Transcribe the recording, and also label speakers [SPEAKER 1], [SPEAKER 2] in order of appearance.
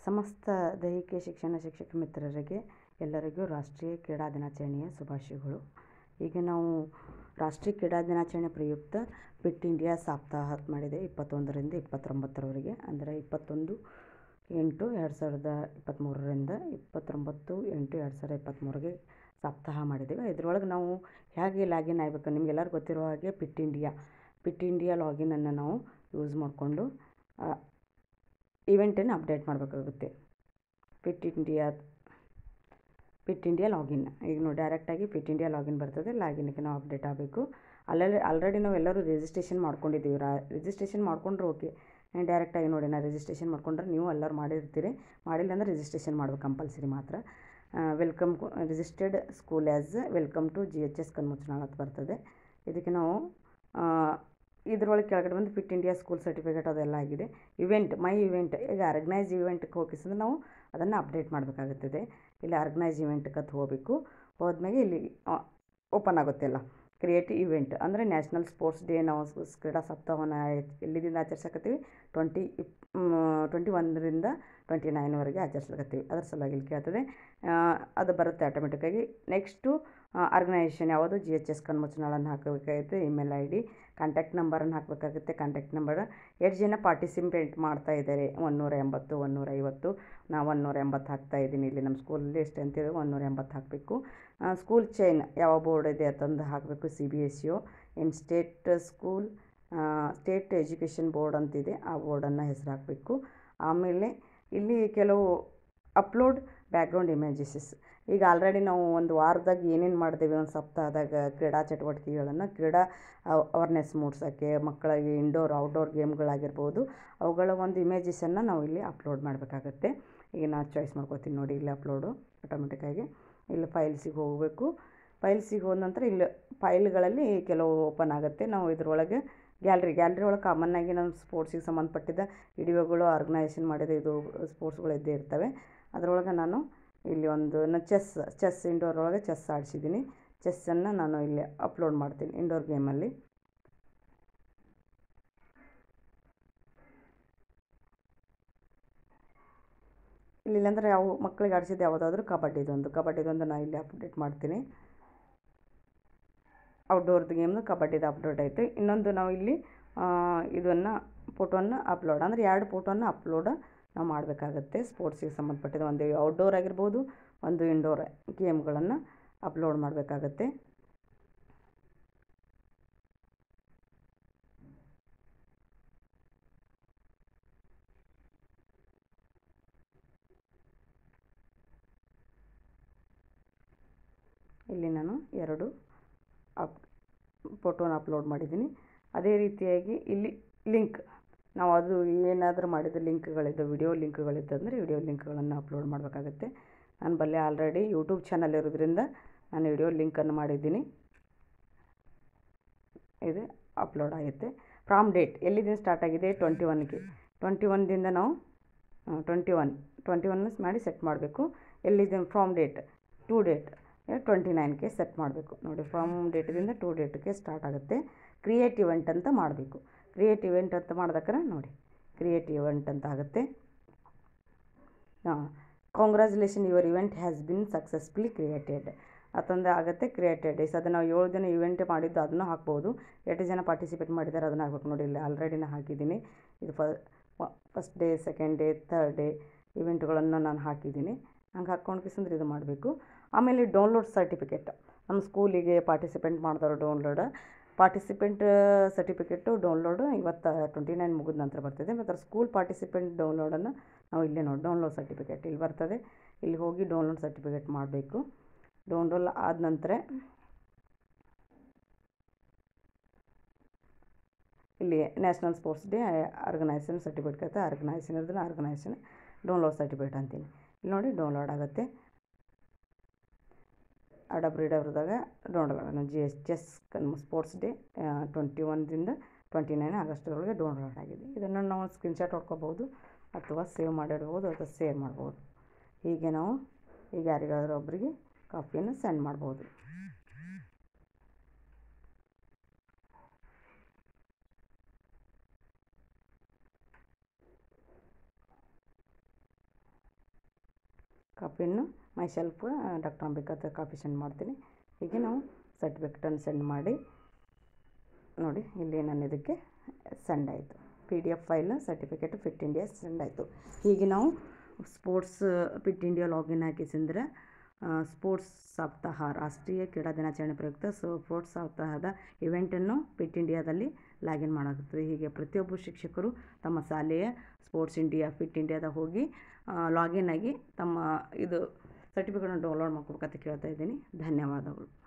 [SPEAKER 1] ಸಮಸ್ತ ದೈಹಿಕ ಶಿಕ್ಷಣ ಶಿಕ್ಷಕ ಮಿತ್ರರಿಗೆ ಎಲ್ಲರಿಗೂ ರಾಷ್ಟ್ರೀಯ ಕ್ರೀಡಾ ದಿನಾಚರಣೆಯ ಶುಭಾಶಯಗಳು ಈಗ ನಾವು ರಾಷ್ಟ್ರೀಯ ಕ್ರೀಡಾ ದಿನಾಚರಣೆ ಪ್ರಯುಕ್ತ ಫಿಟ್ ಇಂಡಿಯಾ ಸಪ್ತಾಹ ಮಾಡಿದೆ ಇಪ್ಪತ್ತೊಂದರಿಂದ ಇಪ್ಪತ್ತೊಂಬತ್ತರವರೆಗೆ ಅಂದರೆ ಇಪ್ಪತ್ತೊಂದು ಎಂಟು ಎರಡು ಸಾವಿರದ ಇಪ್ಪತ್ತ್ಮೂರರಿಂದ ಇಪ್ಪತ್ತೊಂಬತ್ತು ಎಂಟು ಎರಡು ಸಾವಿರದ ಇಪ್ಪತ್ತ್ಮೂರಿಗೆ ಸಪ್ತಾಹ ಮಾಡಿದ್ದೇವೆ ಇದರೊಳಗೆ ನಾವು ಹೇಗೆ ಲಾಗಿನ್ ಆಗಬೇಕು ನಿಮಗೆಲ್ಲರಿಗೂ ಗೊತ್ತಿರೋ ಹಾಗೆ ಫಿಟ್ ಇಂಡಿಯಾ ಫಿಟ್ ಇಂಡಿಯಾ ಲಾಗಿನನ್ನು ನಾವು ಯೂಸ್ ಮಾಡಿಕೊಂಡು ಇವೆಂಟನ್ನು ಅಪ್ಡೇಟ್ ಮಾಡಬೇಕಾಗುತ್ತೆ fit India fit India login ಈಗ ನಾವು ಡೈರೆಕ್ಟಾಗಿ ಫಿಟ್ ಇಂಡಿಯಾ ಲಾಗಿನ್ ಬರ್ತದೆ ಲಾಗಿನ್ಗೆ ನಾವು ಅಪ್ಡೇಟ್ ಆಗಬೇಕು ಅಲ್ಲಲ್ಲಿ ಆಲ್ರೆಡಿ ನಾವು ಎಲ್ಲರೂ ರಿಜಿಸ್ಟ್ರೇಷನ್ ಮಾಡ್ಕೊಂಡಿದ್ದೀವಿ ರಾ ರಿಜಿಸ್ಟ್ರೇಷನ್ ಮಾಡ್ಕೊಂಡ್ರೆ ಓಕೆ ಡೈರೆಕ್ಟಾಗಿ ನೋಡಿ ನಾನು ರಿಜಿಸ್ಟ್ರೇಷನ್ ಮಾಡ್ಕೊಂಡ್ರೆ ನೀವು ಎಲ್ಲರೂ ಮಾಡಿರ್ತೀರಿ ಮಾಡಿಲ್ಲ ಅಂದ್ರೆ ರಿಜಿಸ್ಟ್ರೇಷನ್ ಮಾಡ್ಬೇಕು ಕಂಪಲ್ಸರಿ ಮಾತ್ರ welcome registered school as welcome to G H S Kanmuchanal ಅಂತ ಬರ್ತದೆ ಇದಕ್ಕೆ ನಾವು ಇದ್ರೊಳಗೆ ಕೆಳಗಡೆ ಬಂದು ಫಿಟ್ ಇಂಡಿಯಾ ಸ್ಕೂಲ್ ಸರ್ಟಿಫಿಕೇಟ್ ಅದೆಲ್ಲ ಆಗಿದೆ ಇವೆಂಟ್ ಮೈ ಇವೆಂಟ್ ಈಗ ಆರ್ಗನೈಸ್ ಇವೆಂಟ್ಗೆ ಹೋಗಿಸಿದ್ರೆ ನಾವು ಅದನ್ನು ಅಪ್ಡೇಟ್ ಮಾಡಬೇಕಾಗುತ್ತದೆ ಇಲ್ಲಿ ಆರ್ಗನೈಸ್ ಇವೆಂಟ್ಗೆ ಅಂತ ಹೋಗಬೇಕು ಹೋದ್ಮೇಲೆ ಇಲ್ಲಿ ಓಪನ್ ಆಗುತ್ತೆ ಎಲ್ಲ ಕ್ರಿಯೇಟಿವ್ ಇವೆಂಟ್ ಅಂದರೆ ನ್ಯಾಷನಲ್ ಸ್ಪೋರ್ಟ್ಸ್ ಡೇ ನಾವು ಕ್ರೀಡಾ ಸಪ್ತಾಹವನ್ನು ಎಲ್ಲಿದಿಂದ ಆಚರಿಸಕತ್ತೀವಿ ಟ್ವೆಂಟಿ ಇಪ್ ಟ್ವೆಂಟಿ ಒಂದರಿಂದ ಟ್ವೆಂಟಿ ನೈನ್ವರೆಗೆ ಆಚರಿಸ್ಲಕತ್ತೀವಿ ಅದ್ರ ಸಲುವಾಗಿ ಇಲ್ಲಿ ಕೇಳ್ತದೆ ಅದು ಬರುತ್ತೆ ಆಟೋಮೆಟಿಕ್ಕಾಗಿ ನೆಕ್ಸ್ಟು ಆರ್ಗನೈಜೇಷನ್ ಯಾವುದು ಜಿ ಎಚ್ ಎಸ್ ಕಣ್ಮುಚ್ಚನಾಳನ್ನು ಹಾಕಬೇಕಾಗುತ್ತೆ ಇಮೇಲ್ ಐ ಡಿ ಕಾಂಟ್ಯಾಕ್ಟ್ ನಂಬರನ್ನು ಹಾಕಬೇಕಾಗುತ್ತೆ ಕಾಂಟ್ಯಾಕ್ಟ್ ನಂಬರ್ ಎಷ್ಟು ಜನ ಪಾರ್ಟಿಸಿಪೇಟ್ ಮಾಡ್ತಾ ಇದ್ದಾರೆ ಒಂದುನೂರ ಎಂಬತ್ತು ಒಂದುನೂರ ಐವತ್ತು ನಾವು ಒಂದುನೂರ ಎಂಬತ್ತು ಹಾಕ್ತಾ ಇದ್ದೀನಿ ಇಲ್ಲಿ ನಮ್ಮ ಸ್ಕೂಲಲ್ಲಿ ಎಷ್ಟು ಅಂತೇಳಿ ಒಂದುನೂರ ಎಂಬತ್ತು ಹಾಕಬೇಕು ಸ್ಕೂಲ್ ಚೈನ್ ಯಾವ ಬೋರ್ಡ್ ಇದೆ ಅಂತಂದು ಹಾಕಬೇಕು C B S U in state school state education board ಅಂತಿದೆ ಆ ಬೋರ್ಡನ್ನು ಹೆಸರು ಹಾಕಬೇಕು ಆಮೇಲೆ ಇಲ್ಲಿ ಕೆಲವು ಅಪ್ಲೋಡ್ ಬ್ಯಾಕ್ಗ್ರೌಂಡ್ ಇಮೇಜಸಸ್ ಈಗ ಆಲ್ರೆಡಿ ನಾವು ಒಂದು ವಾರದಾಗ ಏನೇನು ಮಾಡಿದೇವೆ ಒಂದು ಸಪ್ತಾಹದಾಗ ಕ್ರೀಡಾ ಚಟುವಟಿಕೆಗಳನ್ನು ಕ್ರೀಡಾ ಅವೇರ್ನೆಸ್ ಮೂಡ್ಸೋಕ್ಕೆ ಮಕ್ಕಳಿಗೆ ಇಂಡೋರ್ ಔಟ್ಡೋರ್ ಗೇಮ್ಗಳಾಗಿರ್ಬೋದು ಅವುಗಳ ಒಂದು ಇಮೇಜಸನ್ನು ನಾವು ಇಲ್ಲಿ ಅಪ್ಲೋಡ್ ಮಾಡಬೇಕಾಗತ್ತೆ ಈಗ ನಾನು ಚಾಯ್ಸ್ ಮಾಡ್ಕೋತೀನಿ ನೋಡಿ ಇಲ್ಲಿ ಅಪ್ಲೋಡು ಆಟೋಮೆಟಿಕ್ಕಾಗಿ ಇಲ್ಲಿ ಫೈಲ್ಸಿಗೆ ಹೋಗಬೇಕು ಫೈಲ್ಸಿಗೆ ಹೋದ ನಂತರ ಇಲ್ಲಿ ಫೈಲ್ಗಳಲ್ಲಿ ಕೆಲವು ಓಪನ್ ಆಗುತ್ತೆ ನಾವು ಇದರೊಳಗೆ ಗ್ಯಾಲ್ರಿ ಗ್ಯಾಲ್ರಿ ಒಳಗೆ ಕಾಮನ್ನಾಗಿ ನಮ್ಮ ಸ್ಪೋರ್ಟ್ಸಿಗೆ ಸಂಬಂಧಪಟ್ಟಿದ್ದ ವಿಡಿಯೋಗಳು ಆರ್ಗನೈಸೇಷನ್ ಮಾಡಿದ ಇದು ಸ್ಪೋರ್ಟ್ಸ್ಗಳು ಇದ್ದೇ ಇರ್ತವೆ ಅದರೊಳಗೆ ನಾನು ಇಲ್ಲಿ ಒಂದು ಚೆಸ್ ಚೆಸ್ ಇಂಡೋರ್ ಒಳಗೆ ಚೆಸ್ ಆಡಿಸಿದ್ದೀನಿ ಚೆಸ್ಸನ್ನು ನಾನು ಇಲ್ಲಿ ಅಪ್ಲೋಡ್ ಮಾಡ್ತೀನಿ ಇಂಡೋರ್ ಗೇಮಲ್ಲಿ ಇಲ್ಲಿ ಅಂದರೆ ಯಾವ ಮಕ್ಕಳಿಗೆ ಆಡಿಸಿದ್ದು ಯಾವುದಾದ್ರೂ ಕಬಡ್ಡಿದೊಂದು ಕಬಡ್ಡಿದೊಂದು ನಾನು ಇಲ್ಲಿ ಅಪ್ಡೇಟ್ ಮಾಡ್ತೀನಿ ಔಟ್ಡೋರ್ದು ಗೇಮ್ದು ಕಬಡ್ಡಿದು ಅಪ್ಲೋಡ್ ಆಯಿತು ಇನ್ನೊಂದು ನಾವು ಇಲ್ಲಿ ಇದನ್ನು ಫೋಟೋನ ಅಪ್ಲೋಡ್ ಅಂದರೆ ಎರಡು ಫೋಟೋನ ಅಪ್ಲೋಡ್ ನಾವು ಮಾಡಬೇಕಾಗತ್ತೆ ಸ್ಪೋರ್ಟ್ಸಿಗೆ ಸಂಬಂಧಪಟ್ಟಿದ್ದು ಒಂದು ಔಟ್ಡೋರ್ ಆಗಿರ್ಬೋದು ಒಂದು ಇಂಡೋರ್ ಗೇಮ್ಗಳನ್ನು ಅಪ್ಲೋಡ್ ಮಾಡಬೇಕಾಗತ್ತೆ ಇಲ್ಲಿ ನಾನು ಎರಡು ಅಪ್ ಫೋಟೋನ ಅಪ್ಲೋಡ್ ಮಾಡಿದ್ದೀನಿ ಅದೇ ರೀತಿಯಾಗಿ ಇಲ್ಲಿ ಲಿಂಕ್ ನಾವು ಅದು ಏನಾದರೂ ಮಾಡಿದ ಲಿಂಕ್ಗಳಿದ್ದು ವಿಡಿಯೋ ಲಿಂಕ್ಗಳಿದ್ದಂದರೆ ವಿಡಿಯೋ ಲಿಂಕ್ಗಳನ್ನು ಅಪ್ಲೋಡ್ ಮಾಡಬೇಕಾಗತ್ತೆ ನನ್ನ ಬಳಿ ಆಲ್ರೆಡಿ ಯೂಟ್ಯೂಬ್ ಚಾನಲ್ ಇರೋದ್ರಿಂದ ನಾನು ವಿಡಿಯೋ ಲಿಂಕನ್ನು ಮಾಡಿದ್ದೀನಿ ಇದು ಅಪ್ಲೋಡ್ ಆಗುತ್ತೆ ಫ್ರಾಮ್ ಡೇಟ್ ಎಲ್ಲಿಂದ ಸ್ಟಾರ್ಟ್ ಆಗಿದೆ ಟ್ವೆಂಟಿ ಒನ್ಗೆ ಟ್ವೆಂಟಿ ಒನ್ದಿಂದ ನಾವು ಟ್ವೆಂಟಿ ಒನ್ ಟ್ವೆಂಟಿ ಒನ್ ಮಾಡಿ ಸೆಟ್ ಮಾಡಬೇಕು ಎಲ್ಲಿದೆ from date to date twenty ನೈನ್ಗೆ ಸೆಟ್ ಮಾಡಬೇಕು ನೋಡಿ ಫ್ರಮ್ ಡೇಟ್ದಿಂದ ಟು ಡೇಟ್ಗೆ ಸ್ಟಾರ್ಟ್ ಆಗುತ್ತೆ ಕ್ರಿಯೇಟ್ ಇವೆಂಟ್ ಅಂತ ಮಾಡಬೇಕು ಕ್ರಿಯೇಟ್ ಇವೆಂಟ್ ಅಂತ ಮಾಡ್ದಕ್ರೆ ನೋಡಿ ಕ್ರಿಯೇಟ್ ಇವೆಂಟ್ ಅಂತ ಆಗುತ್ತೆ ಹಾಂ congratulation your event has been successfully created ಅದೊಂದು ಆಗುತ್ತೆ ಕ್ರಿಯೇಟೆಡ್ ಇಸ್ ಅದು ನಾವು ಏಳು ದಿನ ಇವೆಂಟ್ ಮಾಡಿದ್ದು ಅದನ್ನು ಹಾಕ್ಬೋದು ಎಷ್ಟು ಜನ ಪಾರ್ಟಿಸಿಪೇಟ್ ಮಾಡಿದ್ದಾರೆ ಅದನ್ನು ಹಾಕ್ಬೇಕು ನೋಡಿ ಇಲ್ಲಿ ಆಲ್ರೆಡಿ ನಾನು ಹಾಕಿದ್ದೀನಿ ಇದು first day second day third day ಇವೆಂಟ್ಗಳನ್ನು ನಾನು ಹಾಕಿದ್ದೀನಿ ಹಂಗೆ ಹಾಕ್ಕೊಂಡು ಕಿಸಂದ್ರೆ ಇದು ಮಾಡಬೇಕು ಆಮೇಲೆ ಡೌನ್ಲೋಡ್ ಸರ್ಟಿಫಿಕೇಟ್ ನಮ್ಮ ಸ್ಕೂಲಿಗೆ ಪಾರ್ಟಿಸಿಪೇಟ್ ಮಾಡಿದವರು ಡೌನ್ಲೋಡ್ ಪಾರ್ಟಿಸಿಪೆಂಟ್ ಸರ್ಟಿಫಿಕೇಟು ಡೌನ್ಲೋಡು ಇವತ್ತು ಟ್ವೆಂಟಿ ನೈನ್ ಮುಗಿದ ನಂತರ ಬರ್ತದೆ ಮತ್ತು ಸ್ಕೂಲ್ ಪಾರ್ಟಿಸಿಪೆಂಟ್ ಡೌನ್ಲೋಡನ್ನು ನಾವು ಇಲ್ಲೇ ನೋಡಿ ಡೌನ್ಲೋಡ್ ಸರ್ಟಿಫಿಕೇಟ್ ಇಲ್ಲಿ ಬರ್ತದೆ ಇಲ್ಲಿ ಹೋಗಿ ಡೌನ್ಲೋಡ್ ಸರ್ಟಿಫಿಕೇಟ್ ಮಾಡಬೇಕು ಡೌನ್ಲೋಡ್ ಆದ ನಂತರ ಇಲ್ಲಿ national sports day organisation certificate ಕತೆ ಆರ್ಗನೈಸೇಷನ್ ಇರೋದನ್ನ ಆರ್ಗನೈಸೇಷನ್ ಡೌನ್ಲೋಡ್ ಸರ್ಟಿಫಿಕೇಟ್ ಅಂತೀನಿ ಇಲ್ಲಿ ನೋಡಿ ಡೌನ್ಲೋಡ್ ಆಗುತ್ತೆ ಅಡಬ್ ರೀಡರ್ದಾಗ download G S chess sports day twenty ಒನ್ದಿಂದ ಟ್ವೆಂಟಿ ನೈನ್ ಆಗಸ್ಟ್ರೊಳಗೆ ಡೌನ್ಲೋಡ್ ಆಗಿದೆ ಇದನ್ನು ನಾವು ಸ್ಕ್ರೀನ್ಶಾಟ್ ಹೊಡ್ಕೋಬೋದು ಅಥವಾ ಸೇವ್ ಮಾಡಿಡ್ಬೋದು ಅಥವಾ ಶೇರ್ ಮಾಡ್ಬೋದು ಹೀಗೆ ನಾವು ಈಗ ಯಾರಿಗಾದ್ರೂ ಒಬ್ಬರಿಗೆ ಕಾಪಿಯನ್ನು ಸೆಂಡ್ ಮಾಡ್ಬೋದು ಕಾಪಿಯನ್ನು myself doctor Ambika copy send ಮಾಡ್ತೀನಿ ಹೀಗೆ ನಾವು ಸರ್ಟಿಫಿಕೇಟನ್ನು ಸೆಂಡ್ ಮಾಡಿ ನೋಡಿ ಇಲ್ಲಿ ನಾನು ಇದಕ್ಕೆ ಸೆಂಡ್ ಆಯಿತು P D F file certificate fit India send ಆಯಿತು ಹೀಗೆ ನಾವು ಸ್ಪೋರ್ಟ್ಸ್ ಫಿಟ್ ಇಂಡಿಯಾ ಲಾಗಿನ್ ಹಾಕಿಸಿದ್ರೆ ಸ್ಪೋರ್ಟ್ಸ್ ಸಪ್ತಾಹ ರಾಷ್ಟ್ರೀಯ ಕ್ರೀಡಾ ದಿನಾಚರಣೆ ಪ್ರಯುಕ್ತ ಸ್ಪೋರ್ಟ್ಸ್ ಸಪ್ತಾಹದ ಇವೆಂಟನ್ನು ಫಿಟ್ ಇಂಡಿಯಾದಲ್ಲಿ ಲಾಗಿನ್ ಮಾಡಾಗುತ್ತದೆ ಹೀಗೆ ಪ್ರತಿಯೊಬ್ಬ ಶಿಕ್ಷಕರು ತಮ್ಮ ಶಾಲೆಯ ಸ್ಪೋರ್ಟ್ಸ್ ಇಂಡಿಯಾ ಫಿಟ್ ಇಂಡಿಯಾದಾಗ ಹೋಗಿ ಲಾಗಿನ್ ಆಗಿ ತಮ್ಮ ಇದು ಸರ್ಟಿಫಿಕೇಟನ್ನು ಡೌನ್ಲೋಡ್ ಮಾಡ್ಕೊಬೇಕಂತ ಕೇಳ್ತಾ ಇದ್ದೀನಿ ಧನ್ಯವಾದಗಳು